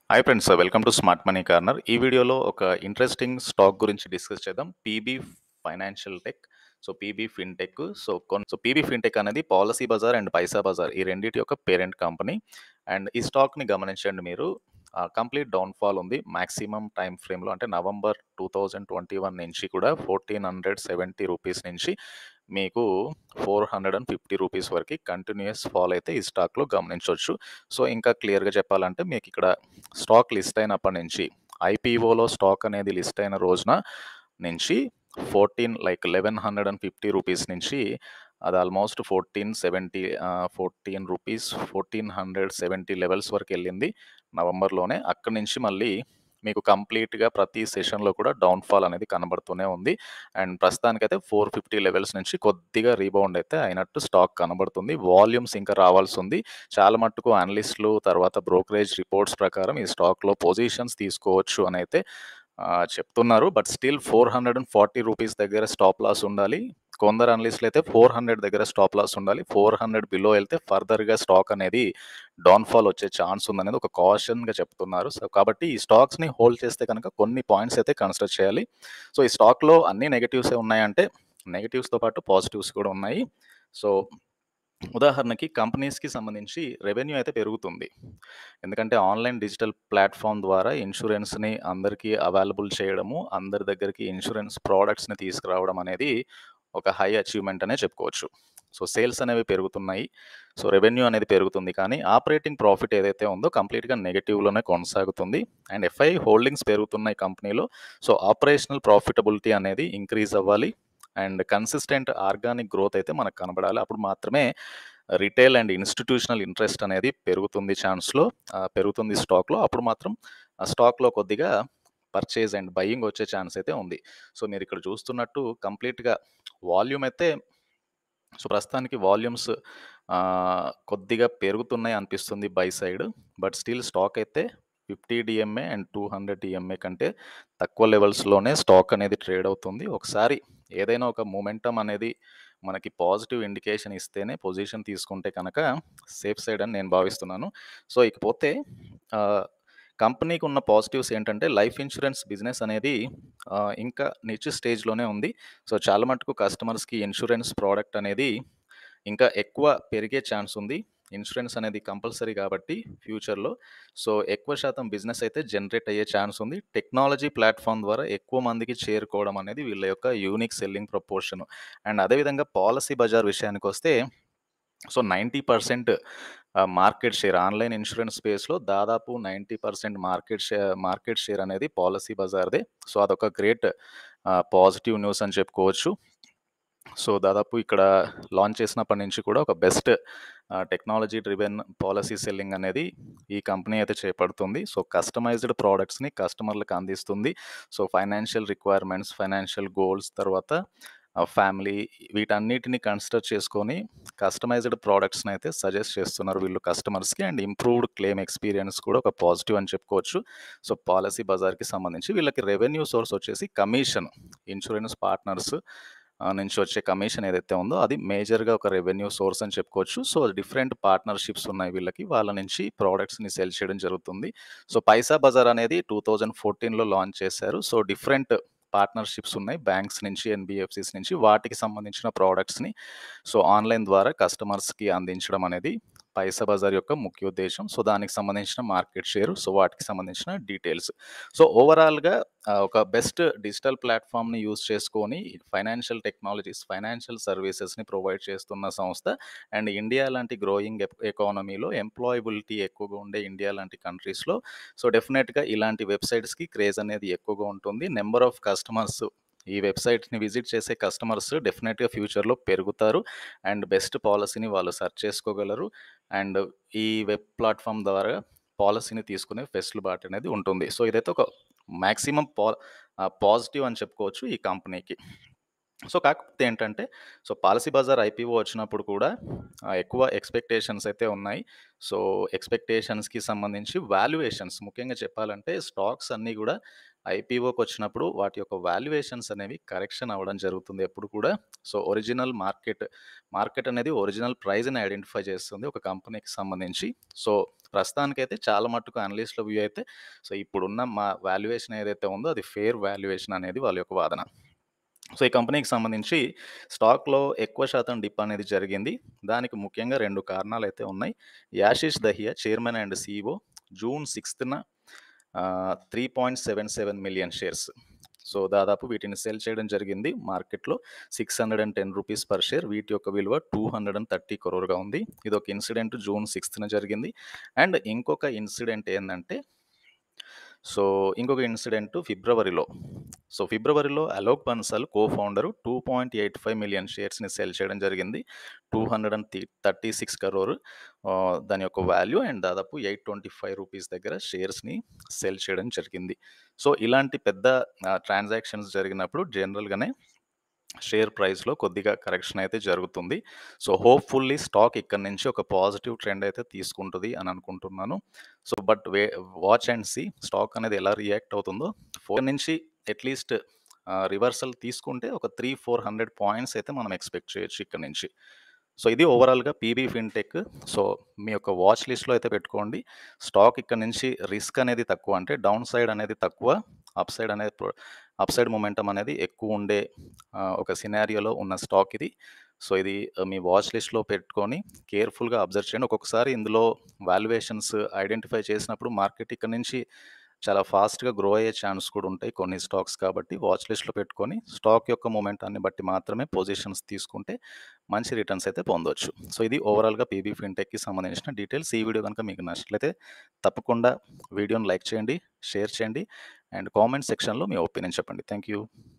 Hi friends welcome to smart money corner ఈ వీడియోలో ఒక ఇంట్రెస్టింగ్ స్టాక్ గురించి డిస్కస్ చేద్దాం PB financial tech so PB fintech so కొన్ సో పీబీ ఫిన్టెక్ అనేది Policybazaar and Paisabazaar ఈ రెండింటి యొక్క పేరెంట్ కంపెనీ అండ్ ఈ స్టాక్ని గమనించండి మీరు కంప్లీట్ డౌన్ఫాల్ ఉంది మాక్సిమం టైం ఫ్రేమ్లో అంటే November two thousand twenty one నుంచి కూడా ఫోర్టీన్ హండ్రెడ్ సెవెంటీ రూపీస్ నుంచి మీకు four hundred and fifty rupees వరకు కంటిన్యూస్ ఫాల్ అయితే ఈ స్టాక్లో గమనించవచ్చు సో ఇంకా క్లియర్గా చెప్పాలంటే మీకు ఇక్కడ స్టాక్ లిస్ట్ అయినప్పటి నుంచి ఐపీఓలో స్టాక్ అనేది లిస్ట్ అయిన రోజున నుంచి fourteen like eleven hundred and fifty rupees నుంచి అది almost fourteen seventy fourteen rupees fourteen hundred seventy levels వరకు వెళ్ళింది నవంబర్లోనే అక్కడి నుంచి మళ్ళీ మీకు కంప్లీట్గా ప్రతి సెషన్లో కూడా డౌన్ఫాల్ అనేది కనబడుతూనే ఉంది అండ్ ప్రస్తుతానికైతే ఫోర్ ఫిఫ్టీ లెవెల్స్ నుంచి కొద్దిగా రీబౌండ్ అయితే అయినట్టు స్టాక్ కనబడుతుంది వాల్యూమ్స్ ఇంకా రావాల్సి ఉంది చాలా మట్టుకు అనలిస్టులు తర్వాత బ్రోకరేజ్ రిపోర్ట్స్ ప్రకారం ఈ స్టాక్లో పొజిషన్స్ తీసుకోవచ్చు అని అయితే ఆ, చెప్తున్నారు but still four hundred and forty rupees దగ్గర స్టాప్ లాస్ ఉండాలి కొందరు అనలిస్టులు అయితే ఫోర్ హండ్రెడ్ దగ్గర స్టాప్ లాస్ ఉండాలి ఫోర్ హండ్రెడ్ బిలో వెళ్తే ఫర్దర్గా స్టాక్ అనేది డౌన్ఫాల్ వచ్చే ఛాన్స్ ఉందనేది ఒక కాషన్గా చెప్తున్నారు సో కాబట్టి ఈ స్టాక్స్ని హోల్డ్ చేస్తే కనుక కొన్ని పాయింట్స్ అయితే కన్సిడర్ చేయాలి సో ఈ స్టాక్లో అన్ని నెగటివ్సే ఉన్నాయంటే నెగటివ్స్తో పాటు పాజిటివ్స్ కూడా ఉన్నాయి సో ఉదాహరణకి కంపెనీస్కి సంబంధించి రెవెన్యూ అయితే పెరుగుతుంది ఎందుకంటే ఆన్లైన్ డిజిటల్ ప్లాట్ఫామ్ ద్వారా ఇన్సూరెన్స్ని అందరికీ అవైలబుల్ చేయడము అందరి దగ్గరికి ఇన్సూరెన్స్ ప్రోడక్ట్స్ని తీసుకురావడం అనేది ఒక హై అచీవ్మెంట్ అనే చెప్పుకోవచ్చు సో సేల్స్ అనేవి పెరుగుతున్నాయి సో రెవెన్యూ అనేది పెరుగుతుంది కానీ ఆపరేటింగ్ ప్రాఫిట్ ఏదైతే ఉందో కంప్లీట్గా నెగటివ్లోనే కొనసాగుతుంది అండ్ ఎఫ్ఐ హోల్డింగ్స్ పెరుగుతున్నాయి కంపెనీలో సో ఆపరేషనల్ ప్రాఫిటబిలిటీ అనేది ఇంక్రీజ్ అవ్వాలి అండ్ కన్సిస్టెంట్ ఆర్గానిక్ గ్రోత్ అయితే మనకు కనబడాలి అప్పుడు మాత్రమే రిటైల్ అండ్ ఇన్స్టిట్యూషనల్ ఇంట్రెస్ట్ అనేది పెరుగుతుంది ఛాన్స్లో పెరుగుతుంది స్టాక్లో అప్పుడు మాత్రం ఆ స్టాక్లో కొద్దిగా పర్చేజ్ అండ్ బయింగ్ వచ్చే ఛాన్స్ అయితే ఉంది సో మీరు ఇక్కడ చూస్తున్నట్టు కంప్లీట్గా వాల్యూమ్ అయితే సో ప్రస్తుతానికి వాల్యూమ్స్ కొద్దిగా పెరుగుతున్నాయి అనిపిస్తుంది buy side but still stock అయితే fifty DMA and two hundred DMA కంటే తక్కువ లెవెల్స్లోనే స్టాక్ అనేది ట్రేడ్ అవుతుంది ఒకసారి ఏదైనా ఒక మూమెంటం అనేది మనకి పాజిటివ్ ఇండికేషన్ ఇస్తేనే పొజిషన్ తీసుకుంటే కనుక సేఫ్ సైడ్ అని నేను భావిస్తున్నాను సో ఇకపోతే ఆ, కంపెనీకి ఉన్న పాజిటివ్స్ ఏంటంటే లైఫ్ ఇన్సూరెన్స్ బిజినెస్ అనేది ఆ, ఇంకా నిచ్ స్టేజ్లోనే ఉంది సో చాలా మటుకు కస్టమర్స్కి ఇన్సూరెన్స్ ప్రోడక్ట్ అనేది ఇంకా ఎక్కువ పెరిగే ఛాన్స్ ఉంది ఇన్సూరెన్స్ అనేది కంపల్సరీ కాబట్టి ఫ్యూచర్లో సో ఎక్కువ శాతం బిజినెస్ అయితే జనరేట్ అయ్యే ఛాన్స్ ఉంది టెక్నాలజీ ప్లాట్ఫామ్ ద్వారా ఎక్కువ మందికి చేరుకోవడం అనేది వీళ్ళ యొక్క యూనిక్ సెల్లింగ్ ప్రపోర్షన్ అండ్ అదేవిధంగా పాలసీ బజార్ విషయానికి వస్తే so ninety percent market share online insurance స్పేస్లో దాదాపు ninety percent market share market share అనేది పాలసీ బజార్దే సో అదొక గ్రేట్ పాజిటివ్ న్యూస్ అని చెప్పుకోవచ్చు సో దాదాపు ఇక్కడ లాంచ్ చేసినప్పటి నుంచి కూడా ఒక best technology driven policy selling అనేది ఈ కంపెనీ అయితే చేపడుతుంది సో కస్టమైజ్డ్ ప్రోడక్ట్స్ని కస్టమర్లకు అందిస్తుంది so financial requirements financial goals తర్వాత ఫ్యామిలీ వీటన్నిటిని కన్సిడర్ చేసుకొని కస్టమైజ్డ్ ప్రోడక్ట్స్ని అయితే సజెస్ట్ చేస్తున్నారు వీళ్ళు కస్టమర్స్కి అండ్ ఇంప్రూవ్డ్ క్లెయిమ్ ఎక్స్పీరియన్స్ కూడా ఒక పాజిటివ్ అని చెప్పుకోవచ్చు సో పాలసీ బజార్కి సంబంధించి వీళ్ళకి రెవెన్యూ సోర్స్ వచ్చేసి కమిషన్ ఇన్సూరెన్స్ పార్ట్నర్స్ ఆ, నుంచి వచ్చే కమిషన్ ఏదైతే ఉందో అది మేజర్గా ఒక రెవెన్యూ సోర్స్ అని చెప్పుకోవచ్చు సో డిఫరెంట్ పార్ట్నర్షిప్స్ ఉన్నాయి వీళ్ళకి వాళ్ళ నుంచి ప్రోడక్ట్స్ని సెల్ చేయడం జరుగుతుంది సో పైసా బజార్ అనేది టూ థౌజండ్ ఫోర్టీన్లో లాంచ్ చేశారు సో డిఫరెంట్ పార్ట్నర్షిప్స్ ఉన్నాయి బ్యాంక్స్ నుంచి ఎన్బిఎఫ్సిస్ నుంచి వాటికి సంబంధించిన ప్రోడక్ట్స్ని సో ఆన్లైన్ ద్వారా కస్టమర్స్కి అందించడం అనేది పైసా బజార్ యొక్క ముఖ్య ఉద్దేశం సో దానికి సంబంధించిన మార్కెట్ షేర్ సో వాటికి సంబంధించిన డీటెయిల్స్ సో ఓవరాల్గా ఒక బెస్ట్ డిజిటల్ ప్లాట్ఫామ్ని యూజ్ చేసుకొని ఫైనాన్షియల్ టెక్నాలజీస్ ఫైనాన్షియల్ సర్వీసెస్ని ప్రొవైడ్ చేస్తున్న సంస్థ అండ్ ఇండియా లాంటి గ్రోయింగ్ ఎకానమీలో ఎంప్లాయబిలిటీ ఎక్కువగా ఉండే ఇండియా లాంటి కంట్రీస్లో సో డెఫినెట్గా ఇలాంటి వెబ్సైట్స్కి క్రేజ్ అనేది ఎక్కువగా ఉంటుంది నెంబర్ ఆఫ్ కస్టమర్స్ ఈ వెబ్సైట్ని విజిట్ చేసే కస్టమర్స్ డెఫినెట్గా ఫ్యూచర్లో పెరుగుతారు అండ్ బెస్ట్ పాలసీని వాళ్ళు సెర్చ్ చేసుకోగలరు అండ్ ఈ వెబ్ ప్లాట్ఫామ్ ద్వారా పాలసీని తీసుకునే ఫెసిలిటీ అనేది ఉంటుంది సో ఇదైతే ఒక మ్యాక్సిమం పా పాజిటివ్ అని చెప్పుకోవచ్చు ఈ కంపెనీకి సో కాకపోతే ఏంటంటే సో పాలసీ బజార్ ఐపీఓ వచ్చినప్పుడు కూడా ఆ, ఎక్కువ ఎక్స్పెక్టేషన్స్ అయితే ఉన్నాయి సో ఎక్స్పెక్టేషన్స్కి సంబంధించి వాల్యుయేషన్స్ ముఖ్యంగా చెప్పాలంటే స్టాక్స్ అన్నీ కూడా ఐపీఓకొచ్చినప్పుడు వాటి యొక్క వాల్యుయేషన్స్ అనేవి కరెక్షన్ అవ్వడం జరుగుతుంది ఎప్పుడు కూడా. సో, ఒరిజినల్ మార్కెట్, మార్కెట్ అనేది ఒరిజినల్ ప్రైస్‌ని ఐడెంటిఫై చేస్తుంది ఒక కంపెనీకి సంబంధించి. సో, ప్రస్తుతానికైతే చాలా మట్టుకు అనలిస్ట్‌ల వ్యూ అయితే సో, ఇప్పుడున్న మా వాల్యుయేషన్ ఏదైతే ఉందో అది ఫెయిర్ వాల్యుయేషన్ అనేది వాళ్ళ యొక్క వాదన. సో, ఈ కంపెనీకి సంబంధించి స్టాక్‌లో ఎక్కువ శాతం డిప్ అనేది జరిగింది. దానికి ముఖ్యంగా 2 కారణాలైతే ఉన్నాయి. Yashish Dahiya chairman and CEO June 6న ఆహ్, 3.77 మిలియన్ షేర్స్. సో, దాదాపు వీటిని సెల్ చేయడం జరిగింది మార్కెట్‌లో. 610 రూపీస్ పర్ షేర్. వీటి యొక్క విలువ 230 క్రోర్‌గా ఉంది. ఇదొక ఇన్సిడెంట్ జూన్ 6న జరిగింది. అండ్ ఇంకొక ఇన్సిడెంట్ ఏందంటే సో, ఇంకొక ఇన్సిడెంట్ ఫిబ్రవరిలో. సో, ఫిబ్రవరిలో Alok Bansal co founder 2.85 million షేర్స్‌ని సెల్ చేయడం జరిగింది. 236 కరోర్ ఆహ్, దాని యొక్క వాల్యూ అండ్ దాదాపు 825 రూపీస్ దగ్గర షేర్స్‌ని సెల్ చేయడం జరిగింది. సో, ఇలాంటి పెద్ద ఆహ్, ట్రాన్సాక్షన్స్ జరిగినప్పుడు జనరల్‌గానే షేర్ ప్రైస్‌లో కొద్దిగా కరెక్షన్ అయితే జరుగుతుంది. సో, హోప్‌ఫుల్లీ స్టాక్ ఇక్కడి నుంచి ఒక పాజిటివ్ ట్రెండ్ అయితే తీసుకుంటది అని అనుకుంటున్నాను. So, but we watch and see stock అనేది ఎలా రియాక్ట్ అవుతుందో. 4 నుంచి అట్‌లీస్ట్ ఆహ్, రివర్సల్ తీసుకుంటే ఒక 3, 400 పాయింట్స్ అయితే మనం ఎక్స్‌పెక్ట్ చేయొచ్చు ఇక్కడి నుంచి. సో, ఇది ఓవరాల్‌గా పీబీ ఫిన్‌టెక్. సో, మీ యొక్క వాచ్ లిస్ట్‌లో అయితే పెట్టుకోండి. స్టాక్ ఇక్కడి నుంచి రిస్క్ అనేది తక్కువ అంటే డౌన్ సైడ్ అనేది తక్కువ. అప్ సైడ్ అనేది ప్రొ అప్ సైడ్ మొమెంటమ్ అనేది ఎక్కువ ఉండే ఆహ్, ఒక సినారియోలో ఉన్న స్టాక్ ఇది. సో, ఇది మీ వాచ్ లిస్ట్‌లో పెట్టుకొని కేర్‌ఫుల్‌గా అబ్జర్వ్ చేయండి. ఒక్కొక్కసారి ఇందులో వాల్యుయేషన్స్ ఐడెంటిఫై చేసినప్పుడు మార్కెట్ ఇక్కడి నుంచి చాలా ఫాస్ట్‌గా గ్రో అయ్యే ఛాన్స్ కూడా ఉంటాయి కొన్ని స్టాక్స్ కాబట్టి వాచ్ లిస్ట్‌లో పెట్టుకొని స్టాక్ యొక్క మొమెంటాన్ని బట్టి మాత్రమే పొజిషన్స్ తీసుకుంటే మంచి రిటర్న్స్ అయితే పొందొచ్చు. సో, ఇది ఓవరాల్‌గా పీబీ ఫిన్‌టెక్‌కి సంబంధించిన డీటెయిల్స్. ఈ వీడియో గనుక మీకు నచ్చినట్లయితే తప్పకుండా వీడియోని లైక్ చేయండి, షేర్ చేయండి అండ్ కామెంట్ సెక్షన్‌లో మీ ఒపీనియన్ చెప్పండి. Thank you.